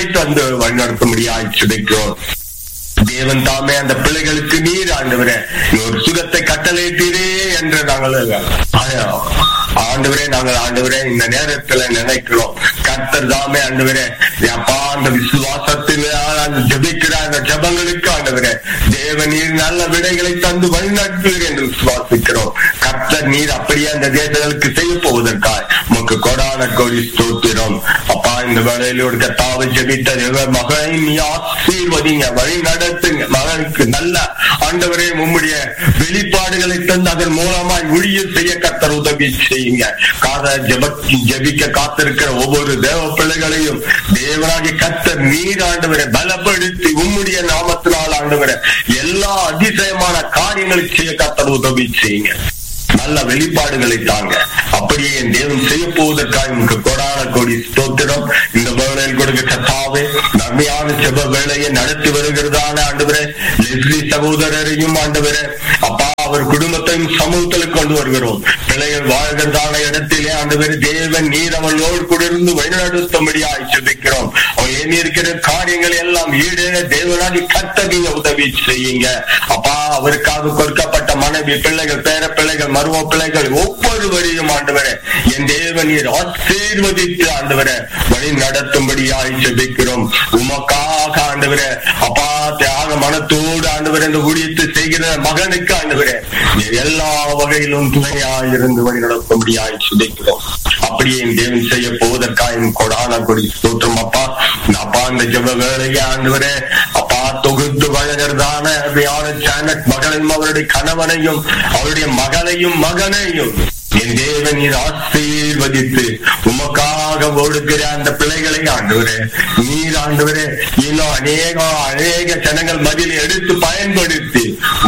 தந்து வழிநடத்தும்படியாய் சுதைக்கிறோம் தேவன் தாமே அந்த பிள்ளைகளுக்கு நீர் ஆண்டவரே ஒரு சுகத்தை கட்டளையிட்டீரே என்று நாங்கள் ஆண்டவரே நாங்கள் ஆண்டவரே இந்த நேரத்துல நினைக்கிறோம் கர்த்தர் தாமே ஆண்டவரே அப்பா அந்த விசுவாசத்தில் ஜபிக்கிற அந்த ஜபங்களுக்கு ஆண்டவரே தேவ நீர் நல்ல விடைகளை தந்து வழிநடத்துவீர் என்று விசுவாசிக்கிறோம் கர்த்தர் நீர் அப்படியே அந்த தேசங்களுக்கு செய்ய போவதற்காய் உமக்கு கொடான கோடி ஸ்தோத்திரம் அப்பா இந்த வேலையில ஒரு கத்தாவை ஜபித்த தேவ மகனை நீ ஆசீர்வதிங்க வழி நடத்துங்க மகனுக்கு நல்ல ஆண்டவரே உம்முடைய வெளிப்பாடுகளை தந்து அதன் மூலமாய் ஊழியர் செய்ய கர்த்தர் உதவி செய்யுங்க காத ஜப ஜபிக்க காத்திருக்கிற ஒவ்வொரு தேவ பிள்ளைகளையும் தேவனாகி கர்த்தர் நீர் ஆண்டவரை பலப்படுத்தி உம்முடைய நாமத்தினால் ஆண்டவரை எல்லா அதிசயமான காரியங்களை செய்ய கர்த்தர் உதவி செய்யுங்க நல்ல வெளிப்பாடுகளை தாங்க அப்படியே என் தேவன் செய்ய போவதற்காக உங்களுக்கு கொடான கோடி ஸ்தோத்திரம் இந்த வேளையில் கொடுக்க கத்தாவே நன்மையான செப வேலையை நடத்தி வருகிறதான ஆண்டவரே லெஸ்லி சகோதரரையும் ஆண்டவரே அப்பா அவர் குடும்பத்தையும் சமூகத்தில் கொண்டு வருகிறோம் பிள்ளைகள் வாழ்கிறதான இடத்திலே ஆண்டவரே தேவன் நீர் அவளோடு கூட இருந்து வழிநடத்தும்படியாய் சிந்திக்கிறோம் அவர் எண்ணி இருக்கிற காரியங்கள் எல்லாம் ஈடேற தேவனாகி கத்தகைய உதவி செய்யுங்க அப்பா அவருக்காக கொடுக்கப்பட்ட மனைவி பிள்ளைகள் பேர பிள்ளைகள் மரும பிள்ளைகள் ஒவ்வொருவரையும் ஆண்டவரே என் தேவன் நீர் ஆசீர்வதித்து ஆண்டவரே வழி நடத்தும்படியாய் ஜெபிக்கிறோம் உமக்காக ஆண்டவரே அப்பா தியாக மனத்தோடு ஆண்டவரே இந்த ஊழியத்தை செய்கிற மகனுக்கு ஆண்டவரே நீர் எல்லா வகையிலும் துணையாய் இருந்து வழி நடத்தும்படியாய் ஜெபிக்கிறோம் அப்படியே என் தேவன் செய்ய போவதற்காக கொடான கொடி ஸ்தோத்திரம் அப்பா அப்பா இந்த ஜெப வேலையை ஆண்டவரே அப்பா தொகுத்து வழங்குறதான சேனட் மகனையும் அவருடைய கணவனையும் அவருடைய மகளையும் மகனையும் என் தேவன் நீர் ஆசீர்வதித்து உமக்காக ஓடுகிற அந்த பிள்ளைகளை ஆண்டவரே நீர் ஆண்டவரே இன்னும் அநேக அநேக ஜனங்கள் மதில் எடுத்து பயன்படுத்தி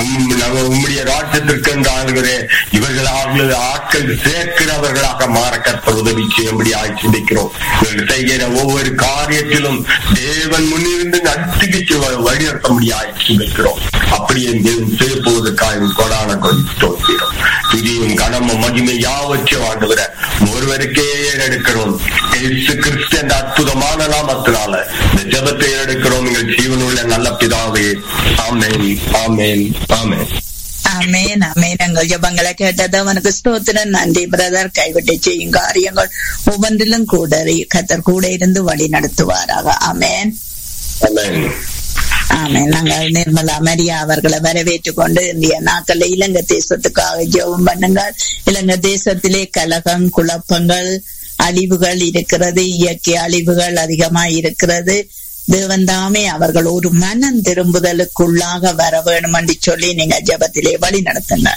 உம்முடைய ராஜ்யத்திற்கு என்று ஆளுகிறே இவர்கள் ஆட்கள் சேர்க்கிறவர்களாக மாற கற்ப உதவி செய்யும்படி சிந்திக்கிறோம் இவர்கள் செய்கிற ஒவ்வொரு காரியத்திலும் தேவன் முன்னிருந்து நடத்திக்கு வழி நடத்த முடியாது சிந்திக்கிறோம் அப்படியே தேவன் செய்ய போவதற்காக கொடான கொடுத்தோம் துதியும் கனமும் மகிமை யாவற்றையும் ஆண்டவர ஒருவருக்கே எடுக்கிறோம் இயேசு கிறிஸ்து என்ற அற்புதமான நாமத்தினால இந்த ஜபத்தை எடுக்கிறோம் எங்கள் ஜீவனுள்ள நல்ல பிதாவே ஆமேன் ஆமேன் ஆமேன் அமேன் அமேன் எங்கள் ஜபங்களை கேட்டது அவனுக்கு ஸ்தோத்திரம் நன்றி பிரதர் கைவிட்டு செய்யும் காரியங்கள் ஒவ்வொன்றிலும் கூட கத்தர் கூட இருந்து வழி நடத்துவாராக அமேன் ஆமேன் ஆமே நாங்கள் நிர்மலா மரியா அவர்களை வரவேற்றுக் கொண்டு இந்திய நாட்கள் இலங்கை தேசத்துக்காக ஜெபம் பண்ணுங்கள் இலங்கை தேசத்திலே கலகம் குழப்பங்கள் அழிவுகள் இருக்கிறது இயற்கை அழிவுகள் அதிகமாய் இருக்கிறது தேவன் தாமே அவர்கள் ஒரு மனம் திரும்புதலுக்குள்ளாக வர வேணும் என்று சொல்லி நீங்க ஜபத்திலே வழி நடத்துங்க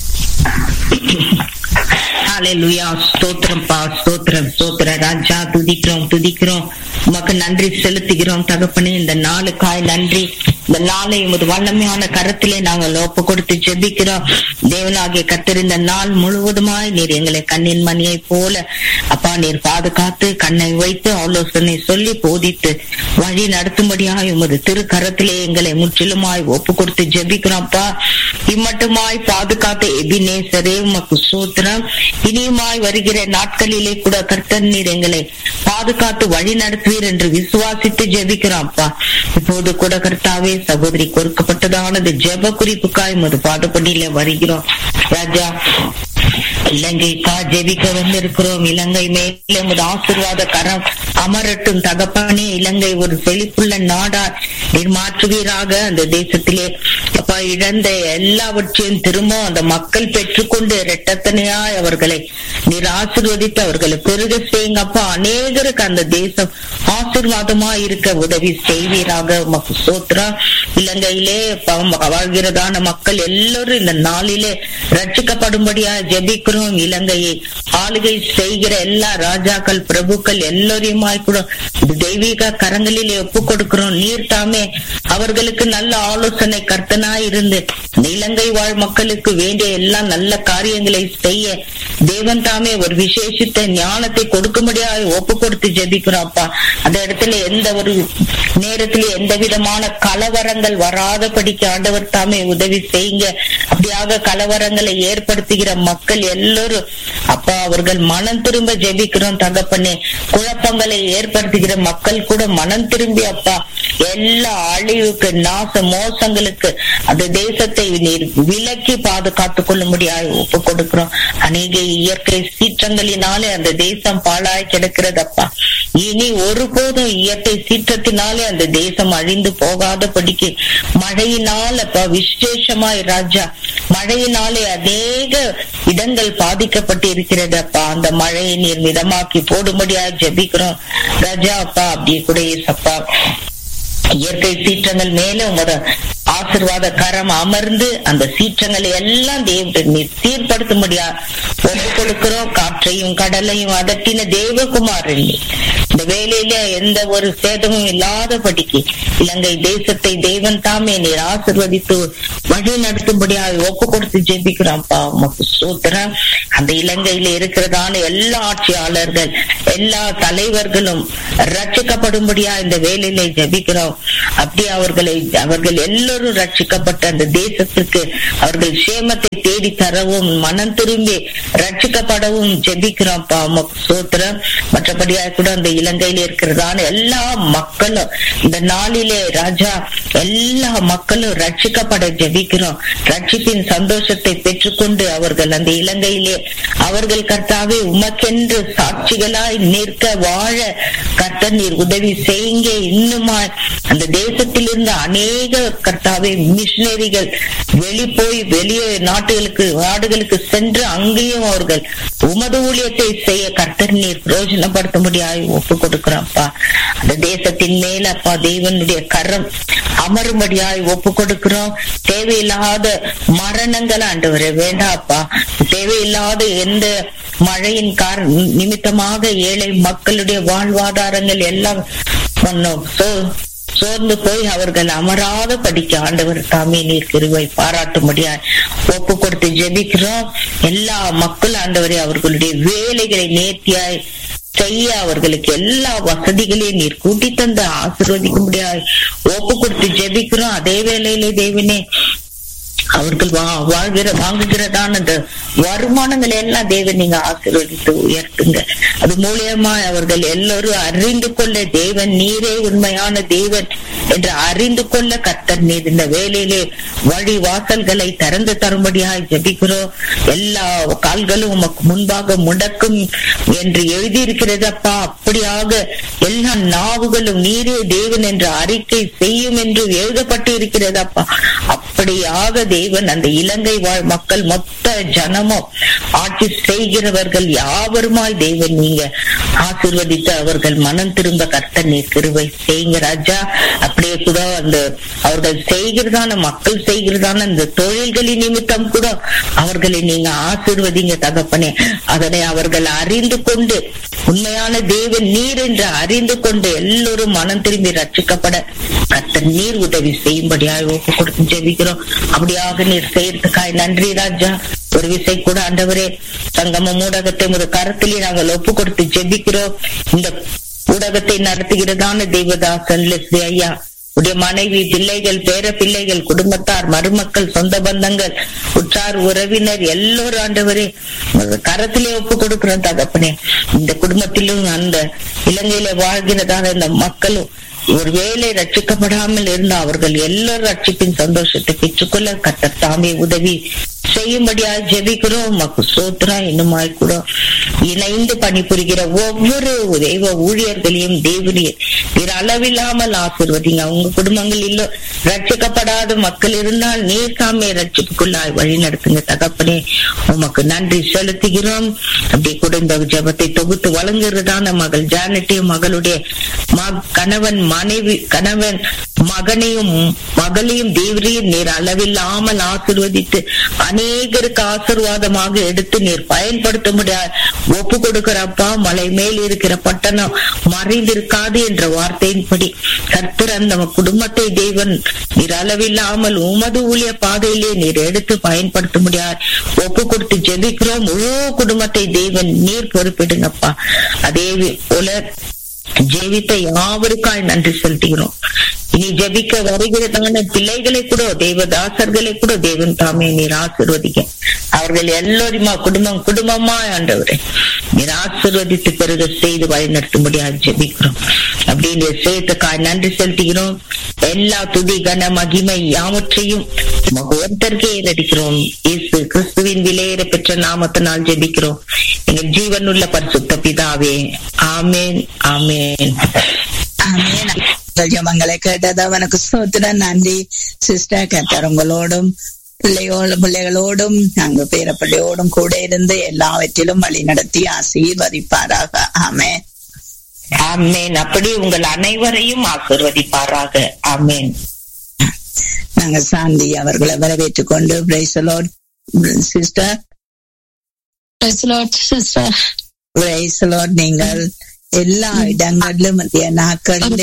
ஹalleluya ஸ்தோத்திரம் பா ஸ்தோத்திரம் ஸ்தோத்திர ராஜா துதிக்கிறோம் துதிக்கிறோம் உமக்கு நன்றி செலுத்துகிறோம் தகப்பனே இந்த நாளுக்காய் நன்றி இந்த நாளை உமது வல்லமையான கரத்திலே நாங்கள் ஒப்பு கொடுத்து ஜெபிக்கிறோம் தேவனாகிய கத்தர் இந்த நாள் முழுவதுமாய் நீர் எங்களை கண்ணின் மணியை போல அப்பா நீர் பாதுகாத்து கண்ணை வைத்து ஆலோசனை சொல்லி போதித்து வழி நடத்தும்படியாய் உமது திருக்கரத்திலே எங்களை முற்றிலுமாய் ஒப்பு கொடுத்து ஜெபிக்கிறோம்ப்பா இம்மட்டுமாய் பாதுகாத்த எபினேசரே உமக்கு சூத்திரம் இனியுமாய் வருகிற நாட்களிலே கூட கர்த்தர் நீர் எங்களை பாதுகாத்து வழி நடத்துவீர் என்று விசுவாசித்து ஜெபிக்கிறோம்ப்பா இப்போது கூட கர்த்தாவே சகோதரி கொடுக்கப்பட்டதானது ஜெப குறிப்புக்காய் உமது பாடுபடியில வருகிறோம் ராஜா இலங்கைக்கா ஜெபிக்க வந்திருக்கிறோம் இலங்கை மேலே உமது ஆசீர்வாத கரம் அமரட்டும் தகப்பனே இலங்கை ஒரு செழிப்புள்ள நாடா நீர் மாற்றுவீராக அந்த தேசத்திலே அப்பா இழந்த எல்லாவற்றையும் திரும்ப அந்த மக்கள் பெற்றுக்கொண்டு இரட்டத்தனையாய் அவர்களை நீர் ஆசீர்வதித்து அவர்களை பெருக செய்யுங்கப்பா அநேகருக்கு அந்த தேசம் ஆசீர்வாதமா இருக்க உதவி செய்வீராக உமக்கு சோத்ரா இலங்கையிலே வாழ்கிறதான மக்கள் எல்லோரும் இந்த நாளிலே ரட்சிக்கப்படும்படியா ஜெபிக்கிறோம் இலங்கையை ஆளுகை செய்கிற எல்லா ராஜாக்கள் பிரபுக்கள் எல்லோரையுமாய் கூட தெய்வீக கரங்களிலே ஒப்பு கொடுக்கிறோம் நீர் தாமே அவர்களுக்கு நல்ல ஆலோசனை கர்த்தனாய் இருந்து இலங்கை வாழ் மக்களுக்கு வேண்டிய எல்லா நல்ல காரியங்களை செய்ய தேவன் தாமே ஒரு விசேஷித்த ஞானத்தை கொடுக்கும்படியாக ஒப்பு கொடுத்து ஜெபிக்கிறோம் அப்பா அந்த இடத்துல எந்த ஒரு நேரத்தில் எந்த விதமான கலவரங்கள் வராதபடிக்கு ஆண்டவர் தாமே உதவி செய்யுங்க அப்படியாக கலவரங்களை ஏற்படுத்துகிற மக்கள் எல்லோரும் அப்பா அவர்கள் மனம் திரும்ப ஜெபிக்கிறோம் தகப்பனே குழப்பங்களை ஏற்படுத்துகிற மக்கள் கூட மனம் திரும்பி அப்பா எல்லா அழிவுக்கு நாச மோசங்களுக்கு அந்த தேசத்தை நீர் விலக்கி பாதுகாத்துக் கொள்ளும்படியாக ஒப்பு கொடுக்கிறோம் அநேக இயற்கை சீற்றங்களினாலே அந்த தேசம் பாழாய் கிடக்கிறதப்பா இனி ஒருபோதும் இயற்கை சீற்றத்தினாலே அந்த தேசம் அழிந்து போகாதபடிக்கு மழையினால் அப்பா விசேஷமாய் ராஜா மழையினாலே அநேக இடங்கள் பாதிக்கப்பட்டு இருக்கிறது அப்பா அந்த மழையை நீர் மிதமாக்கி போடும்படியா ஜெபிக்கிறோம் ராஜா அப்பா அப்படியே கூட ஏசப்பா இயற்கை சீற்றங்கள் மேல உங்களோட ஆசிர்வாத கரம் அமர்ந்து அந்த சீற்றங்களை எல்லாம் தேவ நீர் சீர்படுத்தும்படியா ஒப்பு கொடுக்கிறோம் காற்றையும் கடலையும் அதட்டின தேவகுமாரன் நீர். இந்த வேலையில எந்த ஒரு சேதமும் இல்லாதபடிக்கு இலங்கை தேசத்தை தேவன் தாமே நீர் ஆசிர்வதித்து வழி நடத்தும்படியாக ஒப்பு கொடுத்து ஜெபிக்கிறோம்ப்பா உமக்கு சூத்திரம் அந்த இலங்கையில இருக்கிறதான எல்லா ஆட்சியாளர்கள் எல்லா தலைவர்களும் ரட்சிக்கப்படும்படியா இந்த வேலையில ஜெபிக்கிறோம் அப்படி அவர்களை அவர்கள் எல்லோரும் ரட்சிக்கப்பட்ட அந்த தேசத்திற்கு அவர்கள் சேமத்தை தேடி தரவும் மனம் திரும்பி ரட்சிக்கப்படவும் ஜெபிக்கிறோம்ப்பா உமக்கு சூத்திரம் மற்றபடியா கூட அந்த இலங்கையில இருக்கிறதான எல்லா மக்களும் இந்த நாளிலே ராஜா எல்லா மக்களும் ரட்சிக்கப்பட ஜெபிக்கிறோம் ரட்சிப்பின் சந்தோஷத்தை பெற்றுக்கொண்டு அவர்கள் அந்த இலங்கையிலே அவர்கள் கர்த்தாவே உமக்கென்று சாட்சிகளாய் நிற்க வாழ கர்த்தர் நீர் உதவி செய்யுங்க இன்னுமா அந்த தேசத்தில் இருந்த அநேக கர்த்தாவே மிஷினரிகள் வெளி போய் வெளியே நாட்டுகளுக்கு நாடுகளுக்கு சென்று அங்கேயும் அவர்கள் உமது ஊழியத்தை செய்ய கர்த்தர் நீர் பிரயோஜனப்படுத்த முடியாது ஒப்பு கொடுக்கிறோம்ப்பா அந்த தேசத்தின் மேல அப்பா தேவனுடைய கரம் அமரும்படியாய் ஒப்பு கொடுக்கிறோம் தேவையில்லாத மரணங்கள் ஆண்டவரே வேண்டாப்பா தேவையில்லாத எந்த மழையின் கார நிமித்தமாக ஏழை மக்களுடைய வாழ்வாதாரங்கள் எல்லாம் பண்ணோம் சோ- சோர்ந்து போய் அவர்கள் அமராத படிக்க ஆண்டவர் தாமே நீர் கிருவை பாராட்டும்படியா ஒப்பு கொடுத்து ஜெபிக்கிறோம் எல்லா மக்கள் ஆண்டவரே அவர்களுடைய வேலைகளை நேர்த்தியாய் செய்ய அவர்களுக்கு எல்லா வசதிகளையும் நீர் கூட்டி தந்து ஆசீர்வதிக்கும்படியாய் ஒப்பு கொடுத்து ஜெபிக்கிறோம் அதே வேளையிலே தேவனே அவர்கள் வா- வாழ்கிற வாங்குகிறதான அந்த வருமானங்களை எல்லாம் தேவன் நீங்க ஆசீர்வதித்து உயர்த்துங்க அது மூலியமா அவர்கள் எல்லோரும் அறிந்து கொள்ள தேவன் நீரே உண்மையான தேவன் என்று அறிந்து கொள்ள கர்த்தர் நீர் இந்த வேலையிலே வழி வாசல்களை திறந்து தரும்படியாய் ஜெபிக்கிறோம் எல்லா கால்களும் உமக்கு முன்பாக முடக்கும் என்று எழுதியிருக்கிறது அப்பா அப்படியாக எல்லா நாவுகளும் நீரே தேவன் என்ற அறிக்கை செய்யும் என்று எழுதப்பட்டு இருக்கிறது அப்பா அப்படியாக தேவன் அந்த இலங்கை வாழ் மக்கள் மொத்த ஜனமும் ஆட்சி செய்கிறவர்கள் யாவருமாய் தேவன் நீங்க ஆசிர்வதித்து அவர்கள் மனம் திரும்ப கர்த்தர் நீர் கிருபை செய்யுங்க ராஜா அப்படியே கூட அந்த அவர்கள் செய்கிறதான மக்கள் செய்கிறதான அந்த தொழில்களின் நிமித்தம் கூட அவர்களை நீங்க ஆசிர்வதிங்க தகப்பனே அதனை அவர்கள் அறிந்து கொண்டு உண்மையான தேவன் நீர் என்று அறிந்து கொண்டு எல்லோரும் மனம் திரும்பி ரட்சிக்கப்பட கர்த்தர் நீர் உதவி செய்யும்படியாய் ஒப்பு கொடுத்து ஜெபிக்கிறோம் அப்படியாக நீர் செய்யறதுக்காய் நன்றி ராஜா ஒரு விசை கூட ஆண்டவரே சங்கம ஊடகத்தை ஒரு கருத்திலே நாங்கள் ஒப்பு கொடுத்து ஜெபிக்கிறோம் இந்த ஊடகத்தை நடத்துகிறதான தெய்வதாசன் லெஸ்லி ஐயா உடைய மனைவி பிள்ளைகள் பேர பிள்ளைகள் குடும்பத்தார் மருமக்கள் சொந்த பந்தங்கள் உற்றார் உறவினர் எல்லோரும் ஆண்டவரே உமது கரத்திலே ஒப்பு கொடுக்கிறோம் தகப்பனே இந்த குடும்பத்திலும் அந்த இலங்கையில வாழ்கிறதான இந்த மக்களும் ஒருவேளை ரட்சிக்கப்படாமல் இருந்த அவர்கள் எல்லோரும் ரட்சிப்பின் சந்தோஷத்தை பெற்றுக்கொள்ள கர்த்தர் தாமே உதவி செய்யும்படியா ஜெபிக்கிறோம் மக்கு சோத்ரா இன்னுமாய் கூட இணைந்து பணிபுரிகிற ஒவ்வொரு தெய்வ ஊழியர்களையும் தேவனையும் நீர் அளவில்லாமல் ஆசிர்வதிங்க உங்க குடும்பங்களில் ரட்சிக்கப்படாத மக்கள் இருந்தால் நீர் தாமே ரட்சிப்புக்குள்ளாய் வழி நடத்துங்க தகப்பனே உமக்கு நன்றி செலுத்துகிறோம் அப்படி கூட இந்த ஜபத்தை தொகுத்து வழங்குறதான மகள் ஜானட்டையும் மகளுடைய ம- கணவன் மனைவி கணவன் மகனையும் மகளையும் தேவரையும் நீர் அளவில்லாமல் ஆசிர்வதித்து அநேகருக்கு ஆசீர்வாதமாக எடுத்து நீர் பயன்படுத்த முடியாது ஒப்பு கொடுக்கிறப்பா மலை மேல் இருக்கிற பட்டணம் மறைந்திருக்காது என்ற வார்த்தையின்படி கர்த்தர் அந்த குடும்பத்தை தேவன் நீர் அளவில்லாமல் உமது ஊழிய பாதையிலே நீர் எடுத்து பயன்படுத்த முடியாது ஒப்பு கொடுத்து ஜெபிக்கிறோம் முழு குடும்பத்தை தேவன் நீர் பொறுப்பிடுங்கப்பா அதே போல ஜெபித்த யாவருக்காய் நன்றி செலுத்துகிறோம் இனி ஜெபிக்க வருகிறதான பிள்ளைகளை கூட தேவதாசர்களை கூட தேவன் தாமே நீர் ஆசிர்வதிக்க அவர்கள் எல்லோருமா குடும்பம் குடும்பமா ஆண்டவரே நீர் ஆசிர்வதித்து பிறகு செய்து வழிநடத்தும்படியாக ஜெபிக்கிறோம் அப்படின்னு சேர்த்துக்காய் நன்றி செலுத்துகிறோம் எல்லா துதி கன மகிமை யாவற்றையும் உமக்கு ஒருத்தருக்கே ஏறடிக்கிறோம் இயேசு கிறிஸ்துவின் விலையேற பெற்ற நாமத்தினால் ஜெபிக்கிறோம் எங்கள் ஜீவனுள்ள பரிசுத்த பிதாவே ஆமேன் ஆமேன் ஆமென். உங்கள் ஜெபங்களை கேட்டது அவனுக்கு சோத்திரம் நன்றி சிஸ்டர் கத்தர் உங்களோடும் பிள்ளையோடும் பிள்ளைகளோடும் நாங்க பேர பிள்ளையோடும் கூட இருந்து எல்லாவற்றிலும் வழி நடத்தி ஆசீர்வதிப்பாராக ஆமென் ஆமேன் அப்படி உங்கள் அனைவரையும் ஆசிர்வதிப்பாராக ஆமேன் நாங்க சாந்தி அவர்களை வரவேற்றுக் கொண்டு praise the Lord sister Praise the Lord, sister. Praise the Lord நீங்கள் எல்லா இடங்களிலும் இந்த நாட்களிலே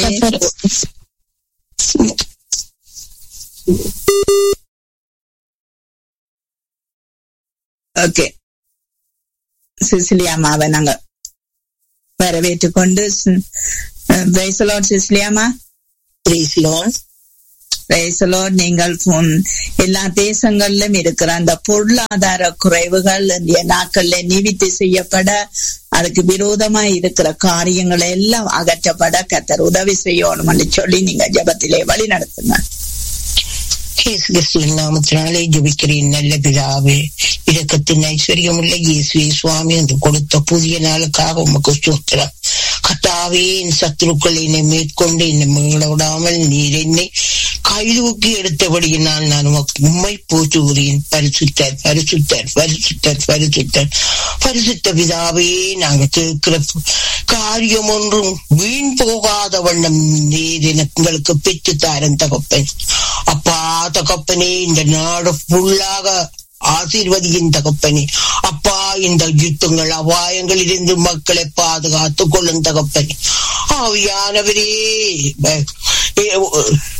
ஓகே சிசிலியாமாவை நாங்க வரவேற்றுக் கொண்டு பிரைசலோட் சிசிலியாமா பிரைசலோட் நீங்கள் உம், எல்லா தேசங்களிலும் இருக்கிற அந்த பொருளாதார குறைவுகள் இந்த நாட்கள்ல நிவித்தி செய்யப்பட அதுக்கு விரோதமா இருக்கிற காரியங்கள் எல்லாம் அகற்றப்பட கத்தர் உதவி செய்யணும்னு சொல்லி நீங்க ஜெபத்திலே வழி நடத்துங்க இயேசு கிறிஸ்துவின் நாமத்தினாலே ஜெபிக்கிறேன் நல்ல பிதாவே இரக்கத்தின் ஐஸ்வர்யமுள்ள இயேசுவே சுவாமி என்று கொடுத்த புதிய நாளுக்காக உமக்கு ஸ்தோத்திரம் கத்தாவே என் சத்துருக்கள் என்னை மேற்கொண்டு என்னை மீள விடாமல் நீர் என்னை கைதூக்கி எடுத்தபடியினால் நான் உமக்கு உம்மை போற்றுகிறேன் பரிசுத்தர் பரிசுத்தர் பரிசுத்தர் பரிசுத்தர் பரிசுத்த பிதாவே நாங்க கேட்கிற காரியம் ஒன்றும் வீண் போகாத வண்ணம் நீர் எனக்கு உங்களுக்கு பெற்று தாரன் தகப்பன் அப்பா தகப்பனே இந்த நாடு ஃபுல்லாக ஆசீர்வதியின் தகப்பனே அப்பா இந்த யுத்தங்கள் அபாயங்களில் இருந்து மக்களை பாதுகாத்துக் கொள்ளும் தகப்பனே ஆவியானவரே ப- ஏ-